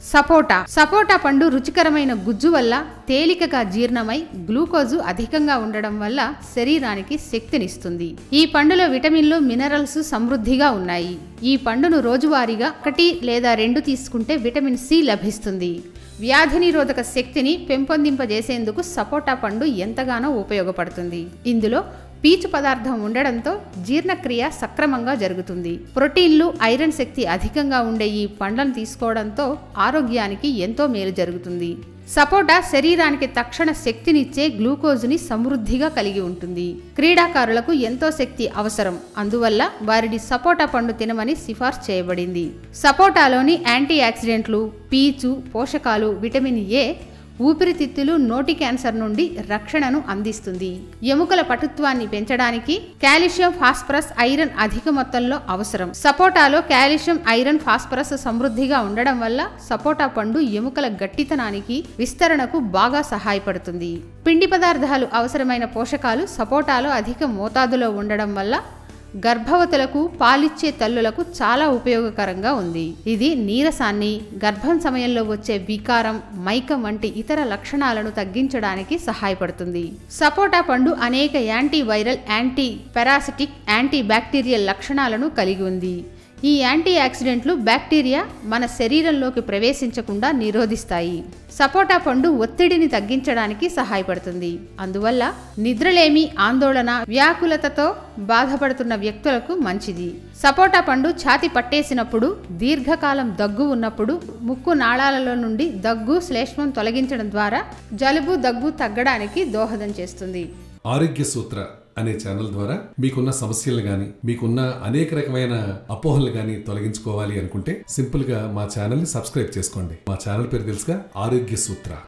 సపోటా సపోటా పండు రుచికరమైన గుజ్జు వల్ల తేలికగా జీర్ణమై గ్లూకోజు అధికంగా ఉండడం వల్ల శరీరానికి శక్తినిస్తుంది ఈ పండులో విటమిన్లు మినరల్స్ సమృద్ధిగా ఉన్నాయి ఈ పండును రోజువారీగా ఒకటి లేదా రెండు తీసుకుంటే విటమిన్ సి లభిస్తుంది వ్యాధి నిరోధక శక్తిని పెంపొందింపజేసేందుకు సపోటా పండు ఎంతగానో ఉపయోగపడుతుంది ఇందులో పీచు పదార్థం ఉండడంతో జీర్ణక్రియ సక్రమంగా జరుగుతుంది ప్రోటీన్లు ఐరన్ శక్తి అధికంగా ఉండే ఈ పండ్లను తీసుకోవడంతో ఆరోగ్యానికి ఎంతో మేలు జరుగుతుంది సపోటా శరీరానికి తక్షణ శక్తినిచ్చే గ్లూకోజుని సమృద్ధిగా కలిగి ఉంటుంది క్రీడాకారులకు ఎంతో శక్తి అవసరం అందువల్ల వారిని సపోటా పండు తినమని సిఫార్సు చేయబడింది సపోటాలోని యాంటీ ఆక్సిడెంట్లు పీచు పోషకాలు విటమిన్ ఏ ఊపిరితిత్తులు నోటి క్యాన్సర్ నుండి రక్షణను అందిస్తుంది ఎముకల పటుత్వాన్ని పెంచడానికి కాల్షియం ఫాస్ఫరస్ ఐరన్ అధిక మొత్తంలో అవసరం సపోటాలో కాల్షియం ఐరన్ ఫాస్ఫరస్ సమృద్ధిగా ఉండడం వల్ల సపోటా పండు ఎముకల గట్టితనానికి విస్తరణకు బాగా సహాయపడుతుంది పిండి పదార్థాలు అవసరమైన పోషకాలు సపోటాలో అధిక మోతాదులో ఉండడం వల్ల గర్భవతులకు పాలిచ్చే తల్లులకు చాలా ఉపయోగకరంగా ఉంది ఇది నీరసాన్ని గర్భం సమయంలో వచ్చే వికారం మైకం వంటి ఇతర లక్షణాలను తగ్గించడానికి సహాయపడుతుంది సపోటా పండు అనేక anti viral anti parasitic anti bacterial లక్షణాలను కలిగి ఉంది ఈ యాంటీ ఆక్సిడెంట్లు బ్యాక్టీరియా మన శరీరంలోకి ప్రవేశించకుండా నిరోధిస్తాయి సపోటా పండు ఒత్తిడిని తగ్గించడానికి సహాయపడుతుంది అందువల్ల నిద్రలేమి ఆందోళన వ్యాకులతతో బాధపడుతున్న వ్యక్తులకు మంచిది సపోటా పండు ఛాతి పట్టేసినప్పుడు దీర్ఘకాలం దగ్గు ఉన్నప్పుడు ముక్కు నాళాలలో నుండి దగ్గు శ్లేష్మం తొలగించడం ద్వారా జలుబు దగ్గు తగ్గడానికి దోహదం చేస్తుంది ఆరోగ్య సూత్ర అనే ఛానల్ ద్వారా మీకున్న సమస్యలు గాని మీకున్న అనేక రకమైన అపోహలు గాని తొలగించుకోవాలి అనుకుంటే సింపుల్ గా మా ఛానల్ ని సబ్స్క్రైబ్ చేసుకోండి మా ఛానల్ పేరు తెలుసుగా ఆరోగ్య సూత్ర